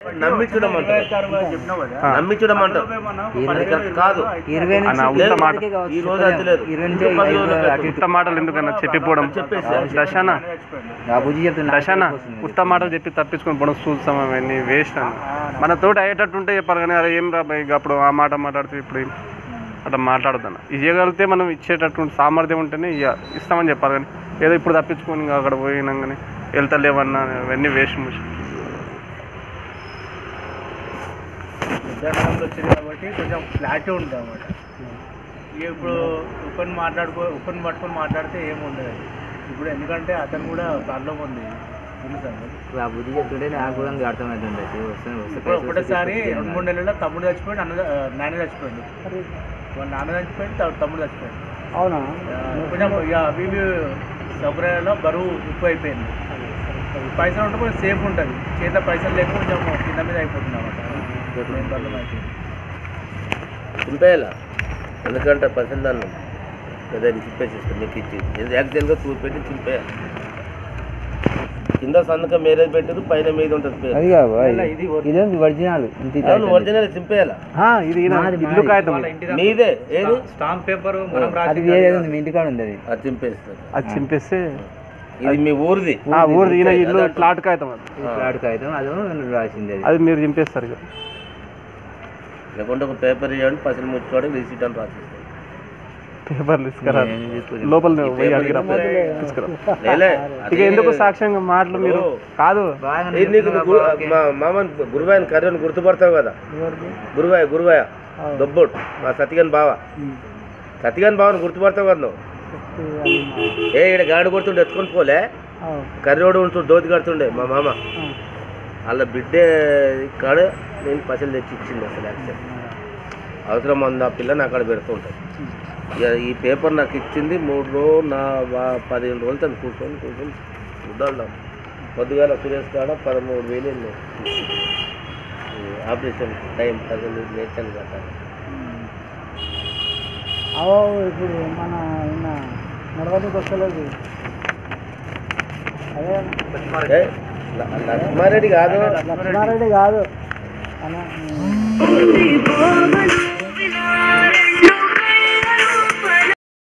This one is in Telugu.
నమ్మించడం అంటారు ఆ. నమ్మించడం అంటారు అది కరెక్ట్ కాదు ఇరవై అన్న, నుంచి ఉత్త ఇరవై మాట. వరకే కావచ్చు. ఈ రోజు అది లేదు. ఇరవై నుంచి ఇంకో పది ఐదు రోజులకు అటు ఇటు. ఉత్త మాటలు ఎందుకన్నా చెప్పిపోవడం చెప్పేసి దశాన ఆ బుజ్జి చెప్తున్నా దశాన ఉత్త మాటలు చెప్పి తప్పించుకొని పోవడం చూస్తాం అవన్నీ వేస్ట్ అని మన తోటి అయ్యేటట్టు ఉంటే చెప్పాలి కానీ అరే ఏం రా భయ్, ఇక అప్పుడు ఆ మాట మాట్లాడితే ఇప్పుడు ఏం అట్లా మాట్లాడతాను ఇవ్వగలిగితే మనం ఇచ్చేటట్టు సామర్థ్యం ఉంటేనే ఇక ఇస్తామని చెప్పాలి కానీ ఏదో ఇప్పుడు తప్పించుకొని ఇంకా అక్కడ పోయినాగానే వెళ్తలేవన్నా అవన్నీ వేస్ట్ ముషి నిర్ధారణలో వచ్చింది కాబట్టి కొంచెం క్లారిటీ ఉంటుంది అనమాట ఇక ఇప్పుడు ఒకరిని మాట్లాడుకో ఒకరిని పట్టుకొని మాట్లాడితే ఏముండదు ఇప్పుడు ఎందుకంటే అతను కూడా ప్రాబ్లం ఉంది తెలుసా మీకు? ఇప్పుడు ఆ బుజ్జి చెప్తుంటే నాకు కూడా ఇంకా అర్థమవుతుంది అది వస్తుంది వస్తే ఇప్పుడు ఒకటేసారి రెండు మూడు నెలల్లో తమ్ముడు చచ్చిపోయింది అన్న ఆ, నాన్న చచ్చిపోయింది వాళ్ళ నాన్న చచ్చిపోయింది త- తమ్ముడు చచ్చిపోయింది అవునా ఆ, కొంచెం ఇక అవి ఇవి సౌకర్యాలలో బరువు ఎక్కువ అయిపోయింది పైసలు ఉంటే కొంచెం సేఫ్ ఉంటుంది చేతిలో పైసలు లేక కొంచెం కింద మీద అయిపోతుంది అన్నమాట మెయిన్ ప్రాబ్లం అయిపోయింది చింపేయాల ఎందుకంటే పసంది అన్నం కదా చింపేసి ఇస్తాం మీకు ఇచ్చి యాక్సిడెంట్గా చూపెట్టి చింపేయాలి కింద సంతకం మీరే పెట్టారు పైన మీద ఉంటుంది పేరు అది కాదు ఇలా ఇది ఒరి- ఇదేంటి ఒరిజినల్ ఇంత ఇది అవును ఒరిజినల్ చింపేయాల ఇది ఈయన మాది, ఇల్లు మాది. కాగితం వాళ్ళ ఇంటి మీదే ఏది స్టాంప్ పేపర్ మనం అది రాసి వేరే ఉంది మీ ఇంటికాడ ఉంది అది అది చింపేస్తారు అది చింపేస్తే ఇది మీ ఊరిది ఆ ఊరు ఈయన ఇల్లు ప్లాట్ కాగితం అది ఫ్లాట్ కాగితం అదో రాసింది అది అది మీరు చింపేస్తారు ఇక లేకుంటే ఒక పేపర్ ఇవ్వండి పసలు ముచ్చుకోవడానికి రిసీట్ అని రాసిస్తారు పేపర్లు తీసుకురా నేను చెప్పు- లోపల ఈ పోయి పేపర్ అడిగిరా ఇస్తే- తీసుకురా లేలే ఇక ఎందుకు సాక్ష్యంగా మాటలు మీరు కాదు బాగా ఇది నీకు గు- మా మామని గురువాయని కర్రని గుర్తుపడతావు కదా గురువాయ గురువాయ దొబ్బోడు మా సతిగన్ బావ సతిగన్ బావని గుర్తుపడతావు కదా నువ్వు ఏ ఇక్కడ గాడి కొడుతుండే ఎత్తుకొని పోలే కర్రోడు ఉంటుండే దోతి కడుతుండే మా మామ వాళ్ళ బిడ్డే కాడ నేను పైసలు తెచ్చి ఇచ్చింది అసలు యాక్చువల్ అవసరం ఉంది ఆ పిల్ల నా అక్కడ పెడుతుంటాయి ఇక ఈ పేపర్ నాకు ఇచ్చింది మూడు రోజు నా వా- పదిహేను రోజులు తను కూర్చొని కూర్చొని చూడాలి పొద్దుగాల సురేష్ కాడ పదమూడు వేలు వెళ్ళి ఆపరేషన్ టైం పదిహేను నేర్చాను కదా అవో ఇప్పుడు మన ఉన్న నడవడానికి వస్తలేదు అదే ఏ, ల- లక్ష్మారెడ్డి కాదు లక్ష్మారెడ్డి కాదు అన్న పోవను విలార